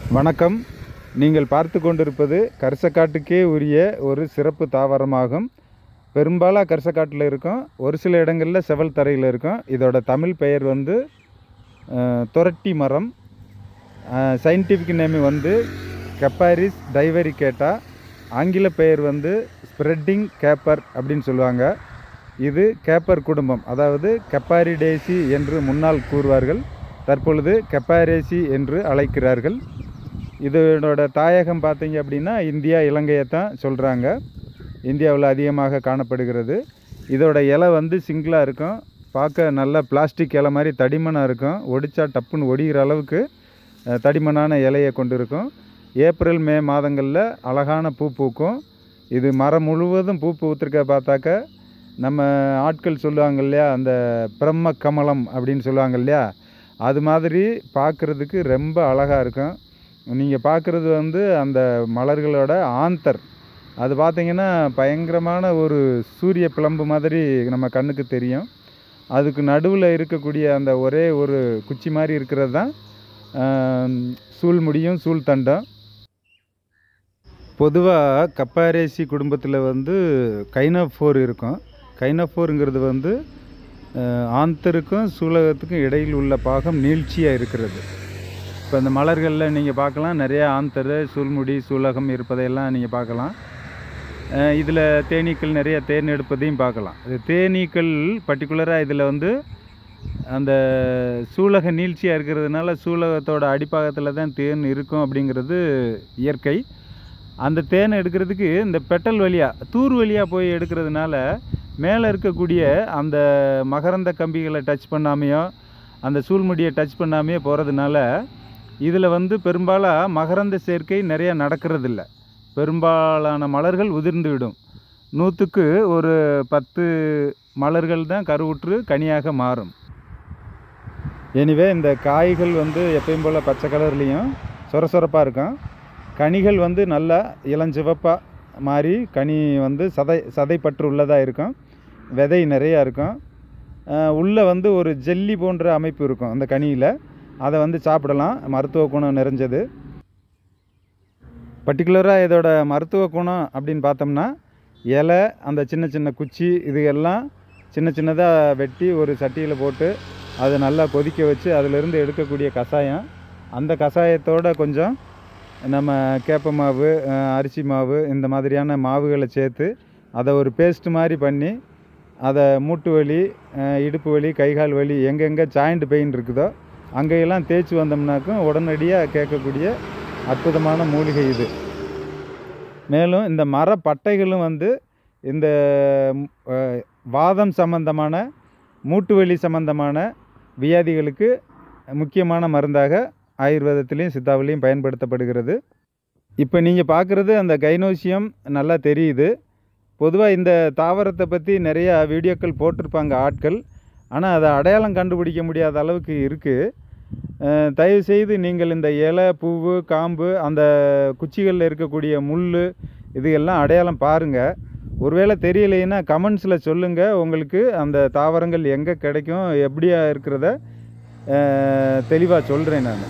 வணக்கம் நீங்கள் பார்த்து கொண்டிருப்பது கரிசக்காட்டுக்கே உரிய ஒரு சிறப்பு தாவரமாகும் பெரும்பாலாக கரிசக்காட்டில் இருக்கும் ஒரு சில இடங்களில் செவல் தரையில் இருக்கும் இதோட தமிழ் பெயர் வந்து அஹ், துரட்டி மரம் சயின்டிஃபிக் நேம் வந்து கெப்பாரிஸ் டைவரிகேட்டா ஆங்கில பெயர் வந்து ஸ்ப்ரெட்டிங் கேப்பர் அப்படின்னு சொல்லுவாங்க இது கேப்பர் குடும்பம் அதாவது கெப்பாரிடேசி என்று முன்னால் கூறுவார்கள் தற்பொழுது கெப்பாரேசி என்று அழைக்கிறார்கள் இதனோட தாயகம் பார்த்தீங்க அப்படின்னா இந்தியா இலங்கையை தான் சொல்கிறாங்க இந்தியாவில் அதிகமாக காணப்படுகிறது இதோட இலை வந்து சிங்கிளாக இருக்கும் பார்க்க நல்ல பிளாஸ்டிக் இலை மாதிரி தடிமனாக இருக்கும் ஒடிச்சா டப்புன்னு ஒடிகிற அளவுக்கு அஹ், தடிமனான இலையை கொண்டு இருக்கும் ஏப்ரல் மே மாதங்களில் அழகான பூ பூக்கும் இது மரம் முழுவதும் பூ பூத்திருக்க பார்த்தாக்க நம்ம ஆட்கள் சொல்லுவாங்க இல்லையா அந்த பிரம்ம கமலம் அப்படின்னு சொல்லுவாங்க இல்லையா அது மாதிரி பார்க்குறதுக்கு ரொம்ப அழகாக இருக்கும் நீங்கள் பார்க்குறது வந்து அந்த மலர்களோட ஆந்தர் அது பார்த்தீங்கன்னா பயங்கரமான ஒரு சூரிய பிளம்பு மாதிரி நம்ம கண்ணுக்கு தெரியும் அதுக்கு நடுவில் இருக்கக்கூடிய அந்த ஒரே ஒரு குச்சி மாதிரி இருக்கிறது தான் ஆம், சூழ்முடியும் சூழ்தண்டம் பொதுவாக கப்பாரேசி குடும்பத்தில் வந்து கைனஃபோர் இருக்கும் கைனஃபோருங்கிறது வந்து அஹ், ஆந்தருக்கும் சூலகத்துக்கும் இடையில் உள்ள பாகம் நீட்சியாக இருக்கிறது இப்போ இந்த மலர்களில் நீங்கள் பார்க்கலாம் நிறைய ஆந்தர் சூல்முடி சூலகம் இருப்பதையெல்லாம் நீங்கள் பார்க்கலாம் இதில் தேனீக்கள் நிறைய தேன் எடுப்பதையும் பார்க்கலாம் இது தேனீக்கள் பர்டிகுலராக இதில் வந்து அந்த சூலக நீழ்ச்சியாக இருக்கிறதுனால சூலகத்தோட அடிப்பாகத்தில் தான் தேன் இருக்கும் அப்படிங்கிறது இயற்கை அந்த தேனை எடுக்கிறதுக்கு இந்த பெட்டல் வழியாக தூர் வழியாக போய் எடுக்கிறதுனால மேலே இருக்கக்கூடிய அந்த மகரந்த கம்பிகளை டச் பண்ணாமையோ அந்த சூழ்முடியை டச் பண்ணாமையோ போகிறதுனால இதில் வந்து பெரும்பாலாக மகரந்த சேர்க்கை நிறைய நடக்கிறதில்ல பெரும்பாலான மலர்கள் உதிர்ந்து விடும் நூற்றுக்கு ஒரு பத்து மலர்கள் தான் கருவுற்று கனியாக மாறும் எனிவே இந்த காய்கள் வந்து எப்பயும் போல் பச்சை கலர்லேயும் சொரசொரப்பாக இருக்கும் கனிகள் வந்து நல்லா இளஞ்சிவப்பாக மாறி கனி வந்து சதை சதைப்பற்று உள்ளதாக இருக்கும் விதை நிறையா இருக்கும் உள்ளே வந்து ஒரு ஜெல்லி போன்ற அமைப்பு இருக்கும் அந்த கனியில் அதை வந்து சாப்பிடலாம் மருத்துவ குணம் நிறைஞ்சது பர்டிகுலராக இதோட மருத்துவ குணம் அப்படின்னு பார்த்தோம்னா இலை அந்த சின்ன சின்ன குச்சி இது எல்லாம் சின்ன சின்னதாக வெட்டி ஒரு சட்டியில் போட்டு அதை நல்லா கொதிக்க வச்சு அதிலிருந்து எடுக்கக்கூடிய கஷாயம் அந்த கஷாயத்தோட கொஞ்சம் நம்ம கேப்ப மாவு அஹ், அரிசி மாவு இந்த மாதிரியான மாவுகளை சேர்த்து அதை ஒரு பேஸ்ட் மாதிரி பண்ணி அதை மூட்டு வலி அஹ், இடுப்பு வலி கைகால் வலி எங்கெங்கே ஜாயிண்ட் பெயின் இருக்குதோ அங்கெல்லாம் தேய்ச்சி வந்தோம்னாக்கும் உடனடியாக கேட்கக்கூடிய அற்புதமான மூலிகை இது மேலும் இந்த மர பட்டைகளும் வந்து இந்த ம், அஹ், வாதம் சம்பந்தமான மூட்டு வலி சம்பந்தமான வியாதிகளுக்கு முக்கியமான மருந்தாக ஆயுர்வேதத்திலையும் சித்தாவிலையும் பயன்படுத்தப்படுகிறது இப்போ நீங்கள் பார்க்குறது அந்த கைனோசியம் நல்லா தெரியுது பொதுவாக இந்த தாவரத்தை பற்றி நிறையா வீடியோக்கள் போட்டிருப்பாங்க ஆட்கள் ஆனால் அதை அடையாளம் கண்டுபிடிக்க முடியாத அளவுக்கு இருக்குது தயவுசெய்து நீங்கள் இந்த இலை பூவு காம்பு அந்த குச்சிகளில் இருக்கக்கூடிய முள் இது எல்லாம் அடையாளம் பாருங்கள் ஒருவேளை தெரியலைன்னா கமெண்ட்ஸில் சொல்லுங்கள் உங்களுக்கு அந்த தாவரங்கள் எங்கே கிடைக்கும் எப்படியா இருக்கிறத தெளிவாக சொல்கிறேன் நான்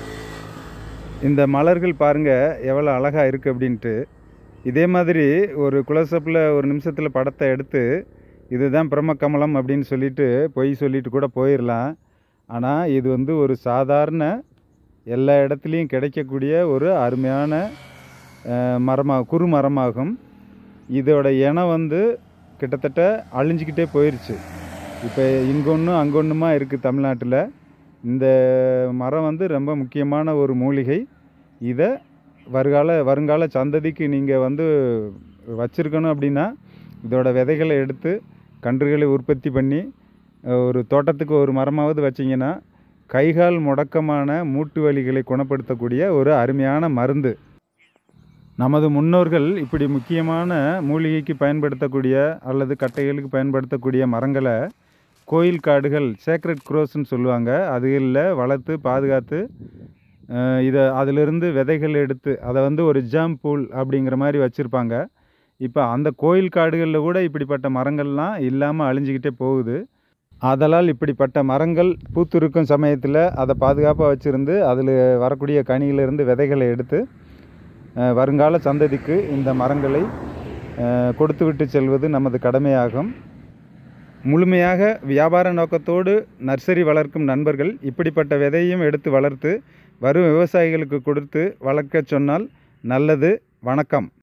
இந்த மலர்கள் பாருங்கள் எவ்வளோ அழகாக இருக்குது அப்படின்ட்டு இதே மாதிரி ஒரு குளோசப்பில் ஒரு நிமிஷத்தில் படத்தை எடுத்து இதுதான் பிரம்மகமலம் அப்படின்னு சொல்லிட்டு பொய் சொல்லிட்டு கூட போயிடலாம் ஆனால் இது வந்து ஒரு சாதாரண எல்லா இடத்துலையும் கிடைக்கக்கூடிய ஒரு அருமையான அஹ், மரமாக குறு மரமாகும் இதோட இனம் வந்து கிட்டத்தட்ட அழிஞ்சிக்கிட்டே போயிடுச்சு இப்போ இங்கொன்று அங்கொன்றுமா இருக்குது தமிழ்நாட்டில் இந்த மரம் வந்து ரொம்ப முக்கியமான ஒரு மூலிகை இதை வருகால வருங்கால சந்ததிக்கு நீங்கள் வந்து வச்சுருக்கணும் அப்படின்னா இதோட விதைகளை எடுத்து கன்றுகளை உற்பத்தி பண்ணி அஹ், ஒரு தோட்டத்துக்கு ஒரு மரமாவது வச்சிங்கன்னா கைகால் முடக்கமான மூட்டு வலிகளை குணப்படுத்தக்கூடிய ஒரு அருமையான மருந்து நமது முன்னோர்கள் இப்படி முக்கியமான மூலிகைக்கு பயன்படுத்தக்கூடிய அல்லது கட்டைகளுக்கு பயன்படுத்தக்கூடிய மரங்களை கோயில் காடுகள் சேக்ரெட் க்ரோஸ்ன்னு சொல்லுவாங்க அதுகளில் வளர்த்து பாதுகாத்து அஹ், இதை அதிலிருந்து விதைகள் எடுத்து அதை வந்து ஒரு ஜாம் பூல் அப்படிங்கிற மாதிரி வச்சுருப்பாங்க இப்போ அந்த கோயில் காடுகளில் கூட இப்படிப்பட்ட மரங்கள்லாம் இல்லாமல் அழிஞ்சிக்கிட்டே போகுது ஆதலால் இப்படிப்பட்ட மரங்கள் பூத்திருக்கும் சமயத்தில் அதை பாதுகாப்பாக வச்சுருந்து அதில் வரக்கூடிய கனியிலிருந்து விதைகளை எடுத்து அஹ், வருங்கால சந்ததிக்கு இந்த மரங்களை அஹ், கொடுத்துவிட்டு செல்வது நமது கடமையாகும் முழுமையாக வியாபார நோக்கத்தோடு நர்சரி வளர்க்கும் நண்பர்கள் இப்படிப்பட்ட விதையும் எடுத்து வளர்த்து வரும் விவசாயிகளுக்கு கொடுத்து வளர்க்கச் சொன்னால் நல்லது வணக்கம்